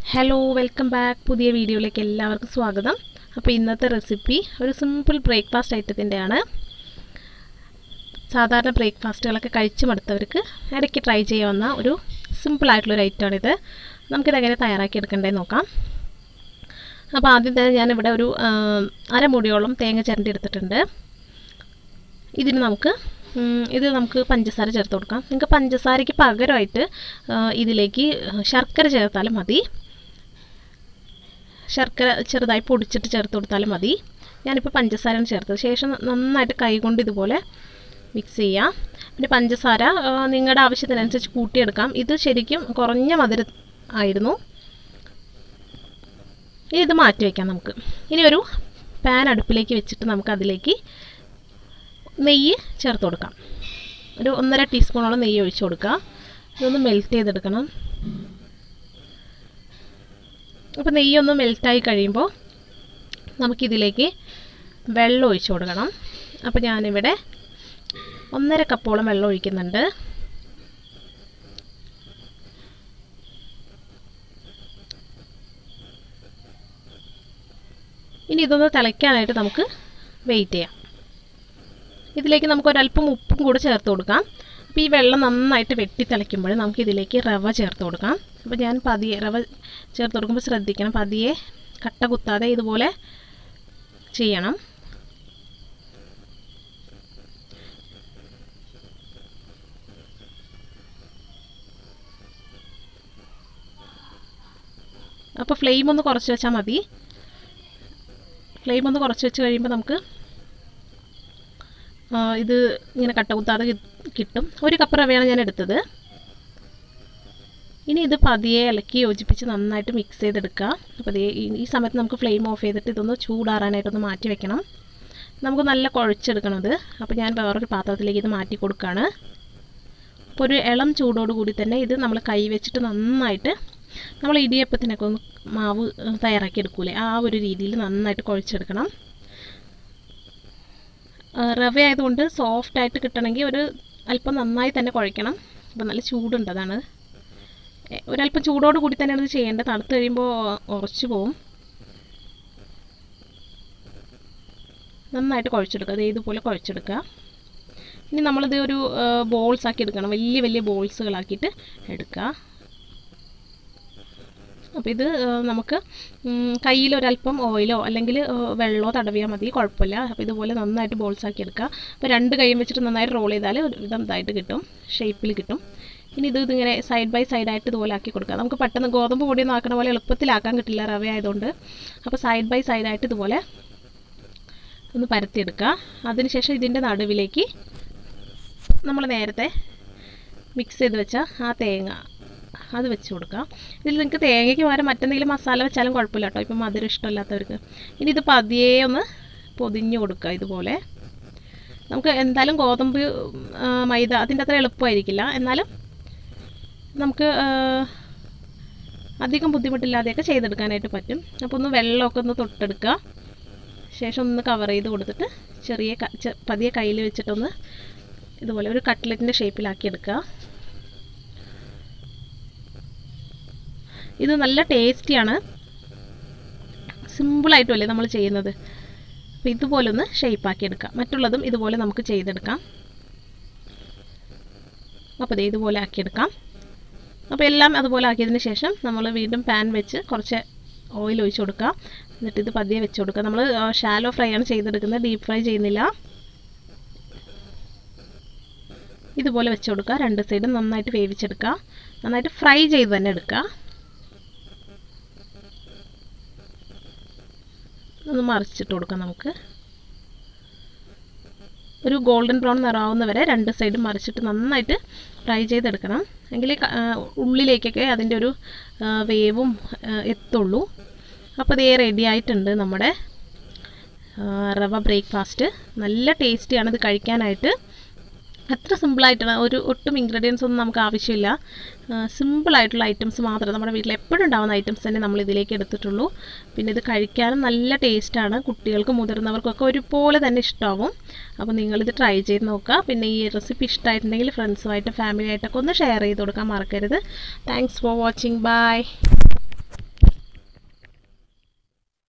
hello welcome back പുതിയ വീഡിയോയിലേക്ക് എല്ലാവർക്കും സ്വാഗതം അപ്പോൾ ഇന്നത്തെ റെസിപ്പി ഒരു സിമ്പിൾ ബ്രേക്ക്ഫാസ്റ്റ് ഐറ്റത്തിൻ്റെയാണ് സാധാരണ ബ്രേക്ക്ഫാസ്റ്റുകളൊക്കെ കഴിച്ചു മടുത്തവർക്ക് ഇടയ്ക്ക് ട്രൈ ചെയ്യാവുന്ന ഒരു സിമ്പിളായിട്ടുള്ളൊരു ഐറ്റമാണിത് നമുക്കിതെങ്ങനെ തയ്യാറാക്കി എടുക്കേണ്ടത് നോക്കാം അപ്പോൾ ആദ്യം തന്നെ ഞാനിവിടെ ഒരു ആ, അരമുടിയോളം തേങ്ങ ചിരണ്ടി എടുത്തിട്ടുണ്ട് ഇതിന് നമുക്ക് ഉം, ഇത് നമുക്ക് പഞ്ചസാര ചേർത്ത് കൊടുക്കാം നിങ്ങൾക്ക് പഞ്ചസാരയ്ക്ക് പകരമായിട്ട് ആ, ഇതിലേക്ക് ശർക്കര ചേർത്താലും മതി ശർക്കര ചെറുതായി പൊടിച്ചിട്ട് ചേർത്ത് കൊടുത്താലും മതി ഞാനിപ്പോൾ പഞ്ചസാരയാണ് ചേർത്തത് ശേഷം നന്നായിട്ട് കൈകൊണ്ട് ഇതുപോലെ മിക്സ് ചെയ്യാം പിന്നെ പഞ്ചസാര ആ, നിങ്ങളുടെ ആവശ്യത്തിനനുസരിച്ച് കൂട്ടിയെടുക്കാം ഇത് ശരിക്കും കുറഞ്ഞ മധുരം ആയിരുന്നു ഇനി ഇത് മാറ്റി വയ്ക്കാം നമുക്ക് ഇനി ഒരു പാൻ അടുപ്പിലേക്ക് വെച്ചിട്ട് നമുക്ക് അതിലേക്ക് നെയ്യ് ചേർത്ത് കൊടുക്കാം ഒരു ഒന്നര ടീസ്പൂണോളം നെയ്യ് ഒഴിച്ചു കൊടുക്കുക ഇതൊന്ന് മെൽറ്റ് ചെയ്തെടുക്കണം അപ്പോൾ നെയ്യൊന്ന് മെൽറ്റായി കഴിയുമ്പോൾ നമുക്കിതിലേക്ക് വെള്ളം ഒഴിച്ചു കൊടുക്കണം അപ്പോൾ ഞാനിവിടെ ഒന്നര കപ്പോളം വെള്ളം ഒഴിക്കുന്നുണ്ട് ഇനി ഇതൊന്ന് തിളയ്ക്കാനായിട്ട് നമുക്ക് വെയിറ്റ് ചെയ്യാം ഇതിലേക്ക് നമുക്ക് ഒരല്പം ഉപ്പും കൂടെ ചേർത്ത് കൊടുക്കാം അപ്പോൾ ഈ വെള്ളം നന്നായിട്ട് വെട്ടി തിളയ്ക്കുമ്പോൾ നമുക്ക് ഇതിലേക്ക് റവ ചേർത്ത് കൊടുക്കാം അപ്പോൾ ഞാൻ പതിയെ റവ ചേർത്ത് കൊടുക്കുമ്പോൾ ശ്രദ്ധിക്കണം പതിയെ കട്ട കുത്താതെ ഇതുപോലെ ചെയ്യണം അപ്പോൾ ഫ്ലെയിം ഒന്ന് കുറച്ച് വെച്ചാൽ മതി ഫ്ലെയിം ഒന്ന് കുറച്ച് വെച്ച് കഴിയുമ്പോൾ നമുക്ക് ആ, ഇത് ഇങ്ങനെ കട്ട കുത്താതെ കി- കിട്ടും ഒരു കപ്പ് റവയാണ് ഞാൻ എടുത്തത് ഇനി ഇത് പതിയെ ഇളക്കി യോജിപ്പിച്ച് നന്നായിട്ട് മിക്സ് ചെയ്തെടുക്കുക അപ്പോൾ ദേ ഈ ഈ സമയത്ത് നമുക്ക് ഫ്ലെയിം ഓഫ് ചെയ്തിട്ട് ഇതൊന്ന് ചൂടാറാനായിട്ടൊന്ന് മാറ്റി വെക്കണം നമുക്ക് നല്ല കുഴച്ചെടുക്കണം ഇത് അപ്പോൾ ഞാൻ വേറൊരു പാത്രത്തിലേക്ക് ഇത് മാറ്റി കൊടുക്കുകയാണ് അപ്പോൾ ഒരു ഇളം ചൂടോട് കൂടി തന്നെ ഇത് നമ്മൾ കൈ വെച്ചിട്ട് നന്നായിട്ട് നമ്മൾ ഇടിയപ്പത്തിനൊക്കെ ഒന്ന് മാവ് ഏഹ്, തയ്യാറാക്കി എടുക്കൂലേ ആ ഒരു രീതിയിൽ നന്നായിട്ട് കുഴച്ചെടുക്കണം ആ, റവ ആയതുകൊണ്ട് സോഫ്റ്റ് ആയിട്ട് കിട്ടണമെങ്കിൽ ഒരു അല്പം നന്നായി തന്നെ കുഴയ്ക്കണം അപ്പോൾ നല്ല ചൂടുണ്ട് അതാണ് എ, ഒരല്പം ചൂടോട് കൂടി തന്നെയാണ് ഇത് ചെയ്യേണ്ടത് തണുത്ത് കഴിയുമ്പോൾ ഉറച്ചു പോവും നന്നായിട്ട് കുഴച്ചെടുക്കുക അത് ഇതുപോലെ കുഴച്ചെടുക്കുക ഇനി നമ്മളിത് ഒരു ബോൾസ് ആക്കി എടുക്കണം വലിയ വലിയ ബോൾസുകളാക്കിയിട്ട് എടുക്കുക അപ്പോൾ ഇത് ആ, നമുക്ക് കയ്യിൽ ഒരല്പം ഓയിലോ അല്ലെങ്കിൽ ആ, വെള്ളമോ തടവിയാൽ മതി കുഴപ്പമില്ല അപ്പോൾ ഇതുപോലെ നന്നായിട്ട് ബോൾസ് ആക്കി എടുക്കുക അപ്പോൾ രണ്ട് കൈയും വെച്ചിട്ട് നന്നായിട്ട് റോൾ ചെയ്താൽ ഒരു വിധം ഇതായിട്ട് കിട്ടും ഷേപ്പിൽ കിട്ടും ഇനി ഇത് ഇതിങ്ങനെ സൈഡ് ബൈ സൈഡായിട്ട് ഇതുപോലെ ആക്കി കൊടുക്കുക നമുക്ക് പെട്ടെന്ന് ഗോതമ്പ് പൊടിയൊന്നും ആക്കണ പോലെ എളുപ്പത്തിലാക്കാൻ കിട്ടില്ല റവ ആയതുകൊണ്ട് അപ്പോൾ സൈഡ് ബൈ സൈഡായിട്ട് ഇതുപോലെ ഒന്ന് പരത്തിയെടുക്കുക അതിനുശേഷം ഇതിൻ്റെ നടുവിലേക്ക് നമ്മൾ നേരത്തെ മിക്സ് ചെയ്ത് വെച്ച ആ തേങ്ങ അത് വെച്ച് കൊടുക്കുക ഇതിൽ നിങ്ങൾക്ക് തേങ്ങയ്ക്ക് പകരം മറ്റെന്തെങ്കിലും മസാല വെച്ചാലും കുഴപ്പമില്ല കേട്ടോ ഇപ്പം മധുരം ഇഷ്ടമില്ലാത്തവർക്ക് ഇനി ഇത് പതിയെ ഒന്ന് പൊതിഞ്ഞ് കൊടുക്കുക ഇതുപോലെ നമുക്ക് എന്തായാലും ഗോതമ്പ് ആ, മൈദ അതിൻ്റെ അത്ര എളുപ്പമായിരിക്കില്ല എന്നാലും നമുക്ക് ആ, അധികം ബുദ്ധിമുട്ടില്ലാതെയൊക്കെ ചെയ്തെടുക്കാനായിട്ട് പറ്റും അപ്പോൾ ഒന്ന് വെള്ളമൊക്കെ ഒന്ന് തൊട്ടെടുക്കുക ശേഷം ഒന്ന് കവർ ചെയ്ത് കൊടുത്തിട്ട് ചെറിയ ക- ചെ- പതിയെ കയ്യിൽ വെച്ചിട്ടൊന്ന് ഇതുപോലെ ഒരു കട്ട്ലറ്റിൻ്റെ ഷേപ്പിലാക്കി എടുക്കുക ഇത് നല്ല ടേസ്റ്റിയാണ് സിമ്പിളായിട്ടുമല്ലേ നമ്മൾ ചെയ്യുന്നത് അപ്പോൾ ഇതുപോലെ ഒന്ന് ഷേപ്പാക്കി എടുക്കാം മറ്റുള്ളതും ഇതുപോലെ നമുക്ക് ചെയ്തെടുക്കാം അപ്പോൾ ദേ ഇതുപോലെ ആക്കിയെടുക്കാം അപ്പോൾ എല്ലാം അതുപോലെ ആക്കിയതിന് ശേഷം നമ്മൾ വീണ്ടും പാൻ വെച്ച് കുറച്ച് ഓയിൽ ഒഴിച്ച് കൊടുക്കുക എന്നിട്ട് ഇത് പതിയെ വെച്ച് കൊടുക്കുക നമ്മൾ ഷാലോ ഫ്രൈ ആണ് ചെയ്തെടുക്കുന്നത് ഡീപ്പ് ഫ്രൈ ചെയ്യുന്നില്ല ഇതുപോലെ വെച്ച് കൊടുക്കുക രണ്ട് സൈഡും നന്നായിട്ട് വേവിച്ചെടുക്കുക നന്നായിട്ട് ഫ്രൈ ചെയ്ത് തന്നെ എടുക്കുക ഒന്ന് മറിച്ചിട്ട് കൊടുക്കാം നമുക്ക് ഒരു ഗോൾഡൻ ബ്രൗൺ നിറാവുന്ന വരെ രണ്ട് സൈഡും മറിച്ചിട്ട് നന്നായിട്ട് ഫ്രൈ ചെയ്തെടുക്കണം എങ്കിൽ ഉള്ളിലേക്കൊക്കെ അതിൻ്റെ ഒരു ആ, വേവും ആ, എത്തുള്ളൂ അപ്പോൾ ഇതേ റെഡി ആയിട്ടുണ്ട് നമ്മുടെ ആ, റവ ബ്രേക്ക്ഫാസ്റ്റ് നല്ല ടേസ്റ്റിയാണ് ഇത് കഴിക്കാനായിട്ട് അത്ര സിമ്പിളായിട്ടാണ് ഒരു ഒട്ടും ഇൻഗ്രീഡിയൻസ് ഒന്നും നമുക്ക് ആവശ്യമില്ല സിമ്പിളായിട്ടുള്ള ഐറ്റംസ് മാത്രമേ നമ്മുടെ വീട്ടിൽ എപ്പോഴും ഉണ്ടാകുന്ന ഐറ്റംസ് തന്നെ നമ്മൾ ഇതിലേക്ക് എടുത്തിട്ടുള്ളൂ പിന്നെ ഇത് കഴിക്കാനും നല്ല ടേസ്റ്റാണ് കുട്ടികൾക്കും മുതിർന്നവർക്കൊക്കെ ഒരുപോലെ തന്നെ ഇഷ്ടമാവും അപ്പോൾ നിങ്ങളിത് ട്രൈ ചെയ്ത് നോക്കുക പിന്നെ ഈ റെസിപ്പി ഇഷ്ടമായിട്ടുണ്ടെങ്കിൽ ഫ്രണ്ട്സുമായിട്ട് ഫാമിലി ആയിട്ടൊക്കെ ഒന്ന് ഷെയർ ചെയ്ത് കൊടുക്കാൻ മറക്കരുത് താങ്ക്സ് ഫോർ വാച്ചിങ് ബൈ